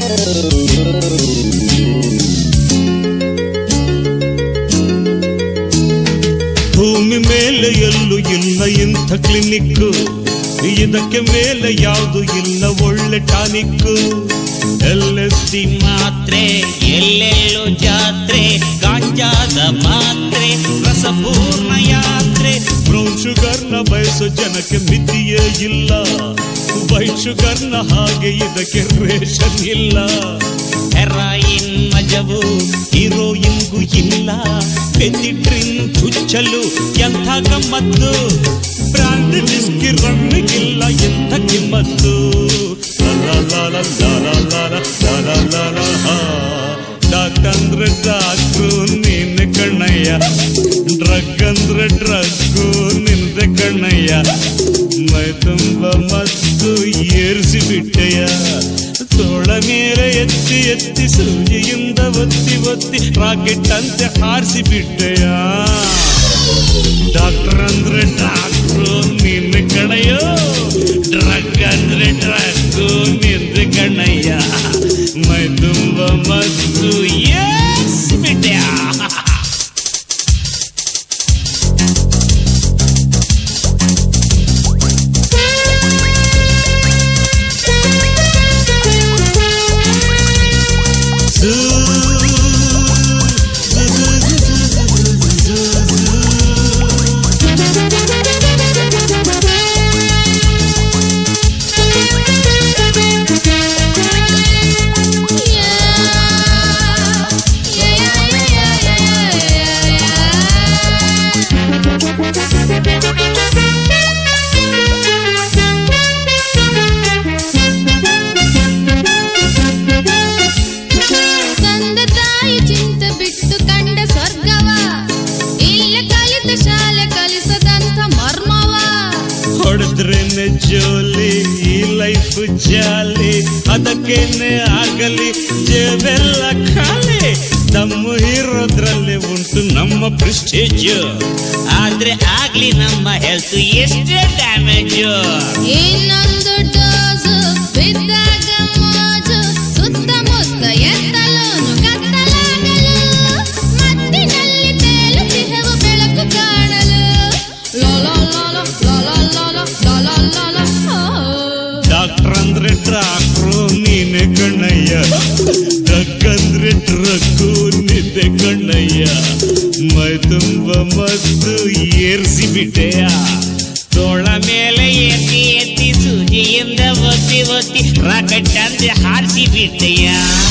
ಭೂಮಿ ಮೇಲೆ ಎಲ್ಲೂ ಇಲ್ಲ ಇಂಥ ಕ್ಲಿನಿಕ್ ಇದಕ್ಕೆ ಮೇಲೆ ಯಾವುದು ಇಲ್ಲ ಒಳ್ಳೆ ಟಾನಿಕ್ ಎಲ್ ಎಸ್ ಡಿ ಮಾತ್ರೆ ಎಲ್ಲೆಲ್ಲೋ ಜಾತ್ರೆ ಗಾಂಜಾದ ಮಾತ್ರೆ ರಸಪೂರ್ಣ ಯಾತ್ರೆ ಬ್ರೌನ್ ಶುಗರ್ನ ಬಯಸೋ ಜನಕ್ಕೆ ಮಿತಿಯೇ ಇಲ್ಲ ವೈಟ್ ಶುಗರ್ನ ಹಾಗೆ ಇದಕ್ಕೆ ರೇಷನ್ ಇಲ್ಲ ಹೆರಾಯಿನ್ ಮಜವು ಹೀರೋಯಿನ್ಗೂ ಇಲ್ಲ ಬೆಂದಿಟ್ರಿನ್ ಚುಚ್ಚಲು ಎಂಥ ಗಮ್ಮತ್ತು ಬ್ರಾಂಡ್ ವಿಸ್ಕಿ ರನ್ನಿಗಿಲ್ಲ ಎಂಥ ಕಿಮ್ಮತ್ತು ಡಾಕ್ಟರ್ ಅಂದ್ರೆ ಡಾಕ್ಟ್ರು ನಿನ್ನ ಕಣ್ಣಯ್ಯ ಡ್ರಗ್ ಅಂದ್ರೆ ಡ್ರಗ್ಗು ನಿಂದೆ ಕಣ್ಣಯ್ಯ ಮೈ ತುಂಬ ಮತ್ತು ಏರಿಸಿ ಬಿಟ್ಟೆಯ ತೋಳ ಮೇಲೆ ಎತ್ತಿ ಎತ್ತಿ ಸೂಜಿಯಿಂದ ಒತ್ತಿ ಒತ್ತಿ ರಾಕೆಟ್ ಅಂತೆ ಹಾರಿಸಿ ಬಿಟ್ಟೆಯ ಡಾಕ್ಟರ್ ಅಂದ್ರೆ ಡಾಕ್ಟ್ರು ನಿನ್ನ ಕಣಯ್ಯೋ ಡ್ರಗ್ ಅಂದ್ರೆ ಡ್ರಗ್ಗು ನಿಂದ ಕಣಯ್ಯ ಮೈ ತುಂಬ ಮತ್ತು ಎಸ್ ಬಿಟ್ಟ್ಯಾ ತಂದೆ ತಾಯಿ ಚಿಂತೆ ಬಿಟ್ಟು ಕಂಡ ಸ್ವರ್ಗವ ಇಲ್ಲ ಕಲಿತ ಶಾಲೆ ಕಲಿಸದಂತ ಮರ್ಮವ ಹೊಡೆದ್ರೇನೆ ಜೋಲಿ ಈ ಲೈಫ್ ಜಾಲಿ ಅದಕ್ಕೇನೆ ಆಗಲಿ ಜೇಬೆಲ್ಲ ಖಾಲಿ ನಮ್ಮ ಇರೋದ್ರಲ್ಲಿ ಉಂಟು ನಮ್ಮ ಪ್ರಿಸ್ಟೇಜ್ ಆದ್ರೆ ಆಗ್ಲಿ ನಮ್ಮ ಹೆಲ್ತ್ ಎಷ್ಟೇ ಡ್ಯಾಮೇಜು ಇನ್ನೊಂದು ಡೋಸು ಬಿದ್ದಾಗ ಮೋಜು ಸುತ್ತಮುತ್ತ ಎತ್ತಲೂನು ಕತ್ತಲಾಗಲು ಮತ್ತಿನಲ್ಲಿ ತೇಲುತ್ತಿಹೆವು ಬೆಳಕು ಕಾಣಲು ಲೋಲೋ ಲೋಲೋ ಲೋಲೋ ಲೋಲೋ ಲೋಲೋ ಲೋಲೋ ಓ. ಡಾಕ್ಟರ್ ಅಂದ್ರೆ ಡಾಕ್ಟ್ರು ನೀನೆ ಕಣ್ಣಯ್ಯ ಡ್ರಗ್ ಅಂದ್ರೆ ಡ್ರಗ್ಗು ನಿದ್ದೆ ಕಣ್ಣಯ್ಯ ಮೈ ತುಂಬ ಮತ್ತು ಏರಿಸಿ ಬಿಟ್ಟೆಯ ತೋಳ ಮೇಲೆ ಎತ್ತಿ ಎತ್ತಿ ಸೂಜಿಯಿಂದ ಒತ್ತಿ ಒತ್ತಿ ರಾಕೆಟ್ ಅಂತ ಹಾರಿಸಿ ಬಿಟ್ಟೆಯ